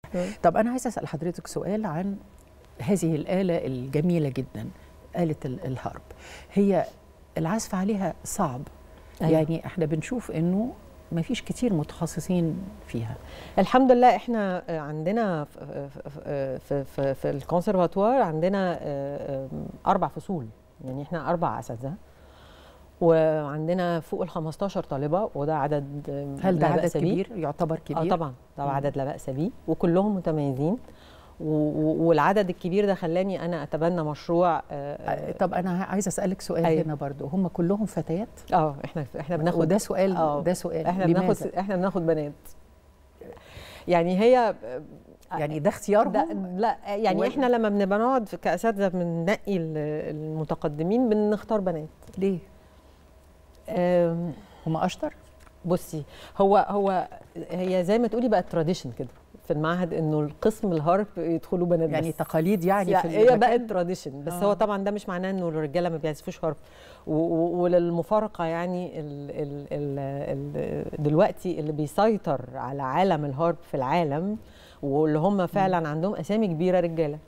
طب انا عايزه اسال حضرتك سؤال عن هذه الاله الجميله جدا اله ال- الهارب هي العزف عليها صعب أيوة. يعني احنا بنشوف انه ما فيش كتير متخصصين فيها الحمد لله احنا عندنا في في في, في, في الكونسرفاتوار عندنا آه، آه، اربع فصول يعني احنا اربع اساتذه وعندنا فوق ال 15 طالبه وده عدد آه، هل ده لا عدد بأس بيه. كبير يعتبر كبير اه طبعا طبعا مم. عدد لا باس بيه وكلهم متميزين و- و- والعدد الكبير ده خلاني انا اتبنى مشروع اه, آه، طب انا عايزه اسالك سؤال أيوة. هنا برضو هم كلهم فتيات آه احنا احنا بناخد وده سؤال آه، ده سؤال احنا لماذا؟ بناخد احنا بناخد بنات يعني هي يعني ده اختيارهم ده لا يعني ولا- احنا لما بنبقى نقعد في- كاساتذه بننقي ال- المتقدمين بنختار بنات ليه آم، هم اشطر بصي هو هو هي زي ما تقولي بقت تراديشن كده في المعهد انه القسم الهارب يدخلوا بنات يعني بس. تقاليد يعني لا في هي المكان؟ بقت تراديشن بس آه. هو طبعا ده مش معناه انه الرجاله ما بيعزفوش هارب و- و- وللمفارقه يعني ال ال ال ال دلوقتي اللي بيسيطر على عالم الهارب في العالم واللي هم فعلا عندهم اسامي كبيره رجاله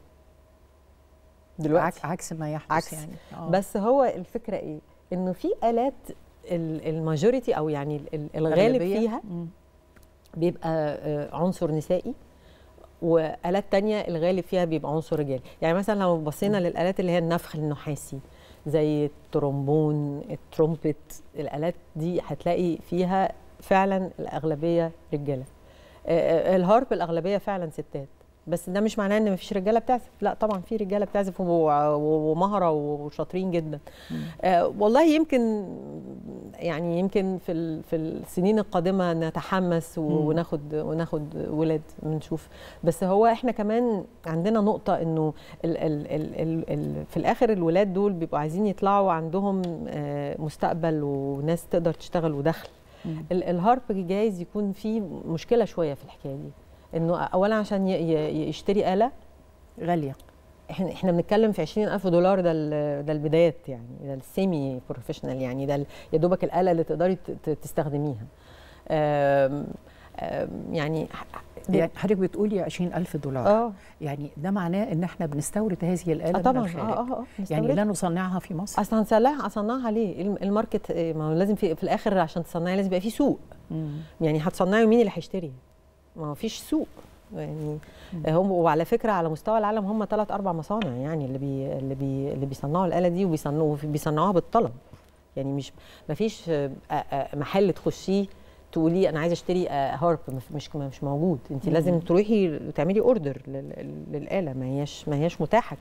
دلوقتي عك- عكس ما يحدث عكس. يعني آه. بس هو الفكره ايه انه في الات ال- الماجوريتي او يعني ال- ال- الغالب أغلبية؟ فيها مم. بيبقى آه، عنصر نسائي والات تانية الغالب فيها بيبقى عنصر رجالي يعني مثلا لو بصينا للالات اللي هي النفخ النحاسي زي الترومبون الترومبت الالات دي هتلاقي فيها فعلا الاغلبيه رجاله آه، آه، الهارب الاغلبيه فعلا ستات بس ده مش معناه ان مفيش رجاله بتعزف لا طبعا في رجاله بتعزف و- و- ومهره وشاطرين جدا آه والله يمكن يعني يمكن في ال- في السنين القادمه نتحمس و- مم. وناخد وناخد ولاد ونشوف بس هو احنا كمان عندنا نقطه انه ال ال ال ال ال في الاخر الولاد دول بيبقوا عايزين يطلعوا عندهم آه، مستقبل وناس تقدر تشتغل ودخل مم. ال- الهارب جايز يكون فيه مشكله شويه في الحكايه دي انه اولا عشان ي- ي- يشتري اله غاليه احنا احنا بنتكلم في 20000 دولار ده ال- ده البدايات يعني ده السيمي بروفيشنال يعني ده ال- يا دوبك الاله اللي تقدري ت- ت- تستخدميها آم، آم، يعني يعني حضرتك بتقولي 20000 دولار اه يعني ده معناه ان احنا بنستورد هذه الاله آه طبعا من اه الخارج اه اه يعني نستوردها. لا نصنعها في مصر اصل هنصنعها هصنعها ليه الم- الماركت آه، ما هو لازم في, في الاخر عشان تصنعي لازم يبقى في سوق مم. يعني هتصنعي مين اللي هيشتري ما هو فيش سوق يعني هم وعلى فكره على مستوى العالم هم ثلاث اربع مصانع يعني اللي بي اللي بي اللي بيصنعوا الاله دي وبيصنعوا بيصنعوها بالطلب يعني مش ما فيش آه، آه، محل تخشيه تقولي انا عايزه اشتري آه، هارب مف- مش مش موجود انت مم. لازم تروحي تعملي اوردر للاله ما هياش ما هياش متاحه